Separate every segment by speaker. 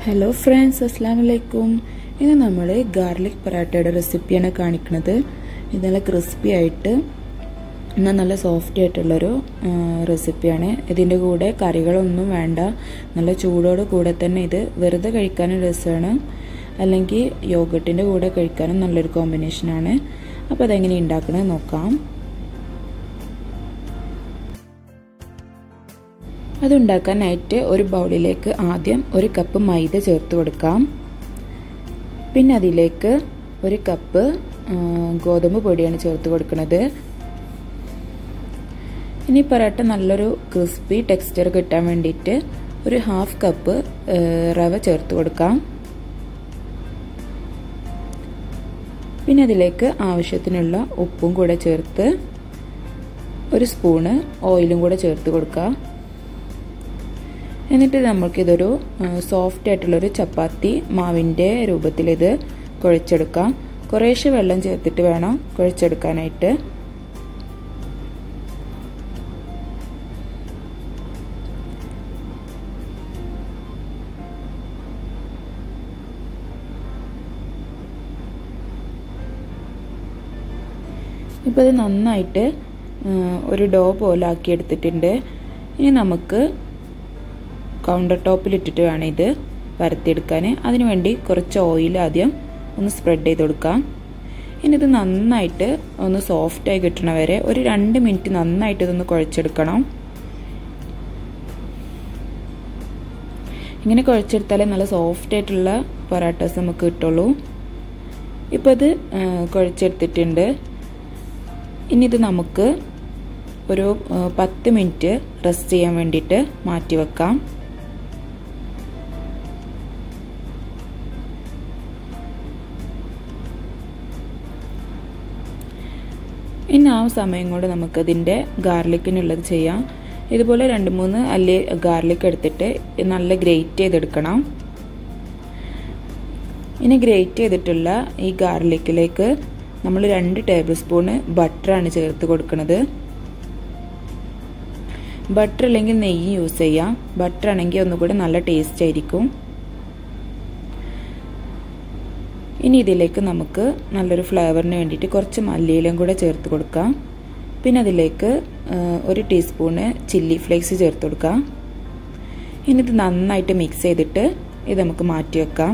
Speaker 1: hello friends അസ്സാം വലൈക്കും ഇന്ന് നമ്മൾ ഗാർലിക് പൊറാട്ടയുടെ റെസിപ്പിയാണ് കാണിക്കുന്നത് ഇത് നല്ല ക്രിസ്പി ആയിട്ട് എന്നാൽ നല്ല സോഫ്റ്റ് ആയിട്ടുള്ളൊരു റെസിപ്പിയാണ് ഇതിൻ്റെ കൂടെ കറികളൊന്നും വേണ്ട നല്ല ചൂടോട് കൂടെ തന്നെ ഇത് വെറുതെ കഴിക്കാനും രസമാണ് അല്ലെങ്കിൽ യോഗട്ടിൻ്റെ കൂടെ കഴിക്കാനും നല്ലൊരു കോമ്പിനേഷനാണ് അപ്പോൾ അതെങ്ങനെ ഉണ്ടാക്കുന്നത് നോക്കാം അതുണ്ടാക്കാനായിട്ട് ഒരു ബൗളിലേക്ക് ആദ്യം ഒരു കപ്പ് മൈദ ചേർത്ത് കൊടുക്കാം പിന്നെ അതിലേക്ക് ഒരു കപ്പ് ഗോതമ്പ് പൊടിയാണ് ചേർത്ത് കൊടുക്കുന്നത് ഇനി പൊറോട്ട നല്ലൊരു ക്രിസ്പി ടെക്സ്ചർ കിട്ടാൻ വേണ്ടിയിട്ട് ഒരു ഹാഫ് കപ്പ് റവ ചേർത്ത് കൊടുക്കാം പിന്നെ അതിലേക്ക് ആവശ്യത്തിനുള്ള ഉപ്പും കൂടെ ചേർത്ത് ഒരു സ്പൂണ് ഓയിലും കൂടെ ചേർത്ത് കൊടുക്കാം എന്നിട്ട് നമ്മൾക്കിതൊരു സോഫ്റ്റ് ആയിട്ടുള്ളൊരു ചപ്പാത്തി മാവിൻ്റെ രൂപത്തിൽ ഇത് കുഴച്ചെടുക്കാം കുറേശ്ശെ വെള്ളം ചേർത്തിട്ട് വേണം കുഴച്ചെടുക്കാനായിട്ട് ഇപ്പോൾ ഇത് നന്നായിട്ട് ഒരു ഡോ പോലെ ആക്കി എടുത്തിട്ടുണ്ട് ഇനി നമുക്ക് കൗണ്ടർ ടോപ്പിൽ ഇട്ടിട്ട് വേണം ഇത് പരത്തിയെടുക്കാൻ അതിനുവേണ്ടി കുറച്ച് ഓയിൽ ആദ്യം ഒന്ന് സ്പ്രെഡ് ചെയ്ത് കൊടുക്കാം ഇനി ഇത് നന്നായിട്ട് ഒന്ന് സോഫ്റ്റായി കിട്ടണ വരെ ഒരു രണ്ട് മിനിറ്റ് നന്നായിട്ട് ഇതൊന്ന് കുഴച്ചെടുക്കണം ഇങ്ങനെ കുഴച്ചെടുത്താലേ നല്ല സോഫ്റ്റ് ആയിട്ടുള്ള പൊറാട്ടോസ് നമുക്ക് കിട്ടുള്ളൂ ഇപ്പോൾ ഇത് കുഴച്ചെടുത്തിട്ടുണ്ട് ഇനി ഇത് നമുക്ക് ഒരു പത്ത് മിനിറ്റ് റെസ്റ്റ് ചെയ്യാൻ വേണ്ടിയിട്ട് മാറ്റി വെക്കാം ഇനി ആ സമയം കൊണ്ട് നമുക്കതിൻ്റെ ഗാർലിക്കിനുള്ളത് ചെയ്യാം ഇതുപോലെ രണ്ട് മൂന്ന് അല്ലി ഗാർലിക് എടുത്തിട്ട് നല്ല ഗ്രേറ്റ് ചെയ്തെടുക്കണം ഇനി ഗ്രേറ്റ് ചെയ്തിട്ടുള്ള ഈ ഗാർലിക്കിലേക്ക് നമ്മൾ രണ്ട് ടേബിൾ സ്പൂണ് ബട്ടറാണ് ചേർത്ത് കൊടുക്കുന്നത് ബട്ടർ അല്ലെങ്കിൽ നെയ്യ് യൂസ് ചെയ്യാം ബട്ടർ ആണെങ്കിൽ ഒന്നുകൂടി നല്ല ടേസ്റ്റ് ആയിരിക്കും ഇനി ഇതിലേക്ക് നമുക്ക് നല്ലൊരു ഫ്ലേവറിന് വേണ്ടിയിട്ട് കുറച്ച് മല്ലിയിലും കൂടെ ചേർത്ത് കൊടുക്കാം പിന്നെ അതിലേക്ക് ഒരു ടീസ്പൂണ് ചില്ലി ഫ്ലേക്സ് ചേർത്ത് കൊടുക്കാം ഇനി ഇത് നന്നായിട്ട് മിക്സ് ചെയ്തിട്ട് ഇത് നമുക്ക് മാറ്റി വെക്കാം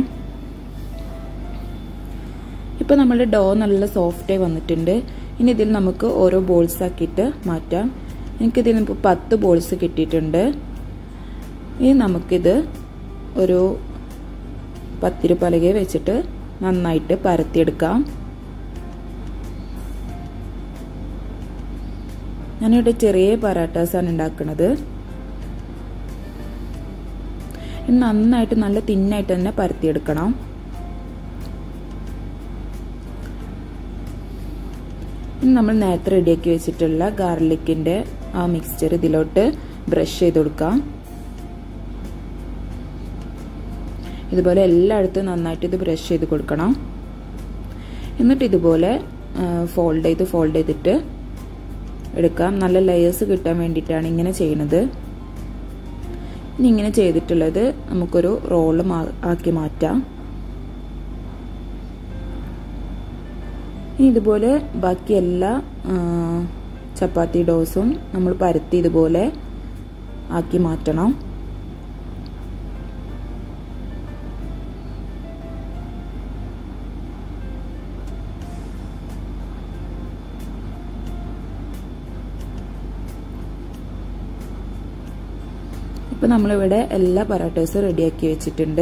Speaker 1: ഇപ്പോൾ നമ്മുടെ ഡോ നല്ല സോഫ്റ്റായി വന്നിട്ടുണ്ട് ഇനി ഇതിൽ നമുക്ക് ഓരോ ബോൾസ് ആക്കിയിട്ട് മാറ്റാം എനിക്കിതിൽ ഇപ്പോൾ പത്ത് ബോൾസ് കിട്ടിയിട്ടുണ്ട് ഇനി നമുക്കിത് ഒരു പത്തിരി പലകയെ വെച്ചിട്ട് നന്നായിട്ട് പരത്തിയെടുക്കാം ഞാനിവിടെ ചെറിയ പറാട്ടാസാണ് ഉണ്ടാക്കുന്നത് നന്നായിട്ട് നല്ല തിന്നായിട്ട് തന്നെ പരത്തിയെടുക്കണം ഇനി നമ്മൾ നേരത്തെ റെഡിയാക്കി വെച്ചിട്ടുള്ള ഗാർലിക്കിൻ്റെ ആ മിക്സ്ചർ ഇതിലോട്ട് ബ്രഷ് ചെയ്ത് കൊടുക്കാം ഇതുപോലെ എല്ലായിടത്തും നന്നായിട്ട് ഇത് ബ്രഷ് ചെയ്ത് കൊടുക്കണം എന്നിട്ട് ഇതുപോലെ ഫോൾഡ് ചെയ്ത് ഫോൾഡ് ചെയ്തിട്ട് എടുക്കാം നല്ല ലെയേഴ്സ് കിട്ടാൻ വേണ്ടിയിട്ടാണ് ഇങ്ങനെ ചെയ്യുന്നത് ഇനി ഇങ്ങനെ ചെയ്തിട്ടുള്ളത് നമുക്കൊരു റോള് ആക്കി മാറ്റാം ഇനി ഇതുപോലെ ബാക്കി എല്ലാ ചപ്പാത്തി ഡോസും നമ്മൾ പരത്തി ഇതുപോലെ ആക്കി മാറ്റണം ഇപ്പം നമ്മളിവിടെ എല്ലാ പൊറാട്ടോസും റെഡിയാക്കി വെച്ചിട്ടുണ്ട്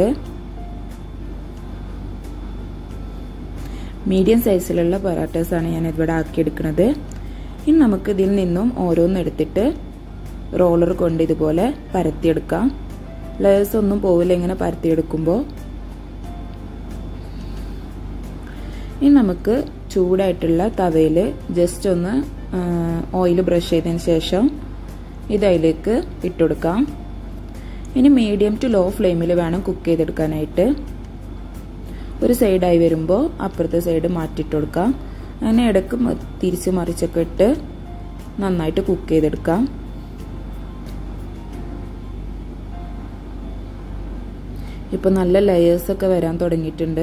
Speaker 1: മീഡിയം സൈസിലുള്ള പൊറാട്ടോസാണ് ഞാൻ ഇവിടെ ആക്കിയെടുക്കുന്നത് ഇനി നമുക്ക് ഇതിൽ നിന്നും ഓരോന്ന് എടുത്തിട്ട് റോളർ കൊണ്ട് ഇതുപോലെ പരത്തിയെടുക്കാം ലെയേഴ്സ് ഒന്നും പോവില്ല ഇങ്ങനെ പരത്തിയെടുക്കുമ്പോൾ ഇനി നമുക്ക് ചൂടായിട്ടുള്ള തവയിൽ ജസ്റ്റ് ഒന്ന് ഓയിൽ ബ്രഷ് ചെയ്തതിന് ശേഷം ഇത് അതിലേക്ക് ഇട്ടുകൊടുക്കാം ഇനി മീഡിയം ടു ലോ ഫ്ലെയിമിൽ വേണം കുക്ക് ചെയ്തെടുക്കാനായിട്ട് ഒരു സൈഡായി വരുമ്പോൾ അപ്പുറത്തെ സൈഡ് മാറ്റിയിട്ട് കൊടുക്കാം അങ്ങനെ ഇടയ്ക്ക് തിരിച്ച് മറിച്ചൊക്കെ ഇട്ട് നന്നായിട്ട് കുക്ക് ചെയ്തെടുക്കാം ഇപ്പോൾ നല്ല ലെയേഴ്സൊക്കെ വരാൻ തുടങ്ങിയിട്ടുണ്ട്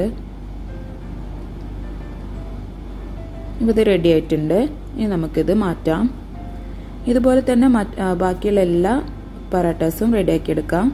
Speaker 1: ഇപ്പോൾ ഇത് റെഡി ആയിട്ടുണ്ട് ഇനി നമുക്കിത് മാറ്റാം ഇതുപോലെ തന്നെ ബാക്കിയുള്ള എല്ലാ പറാട്ടാസും റെഡിയാക്കി എടുക്കാം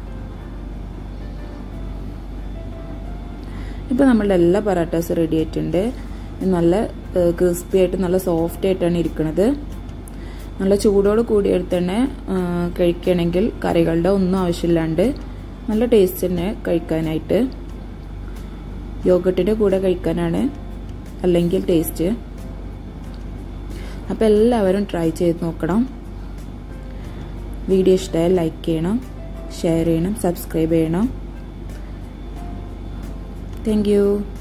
Speaker 1: ഇപ്പോൾ നമ്മളുടെ എല്ലാ പറാട്ടാസും റെഡി ആയിട്ടുണ്ട് നല്ല ക്രിസ്പി ആയിട്ട് നല്ല സോഫ്റ്റ് ആയിട്ടാണ് ഇരിക്കുന്നത് നല്ല ചൂടോട് കൂടിയെടുത്ത് തന്നെ കഴിക്കുകയാണെങ്കിൽ കറികളുടെ ഒന്നും ആവശ്യമില്ലാണ്ട് നല്ല ടേസ്റ്റ് തന്നെ കഴിക്കാനായിട്ട് യോഗട്ടിൻ്റെ കൂടെ കഴിക്കാനാണ് അല്ലെങ്കിൽ ടേസ്റ്റ് അപ്പോൾ എല്ലാവരും ട്രൈ ചെയ്ത് നോക്കണം വീഡിയോ ഇഷ്ടമായാൽ ലൈക്ക് ചെയ്യണം ഷെയർ ചെയ്യണം സബ്സ്ക്രൈബ് ചെയ്യണം താങ്ക്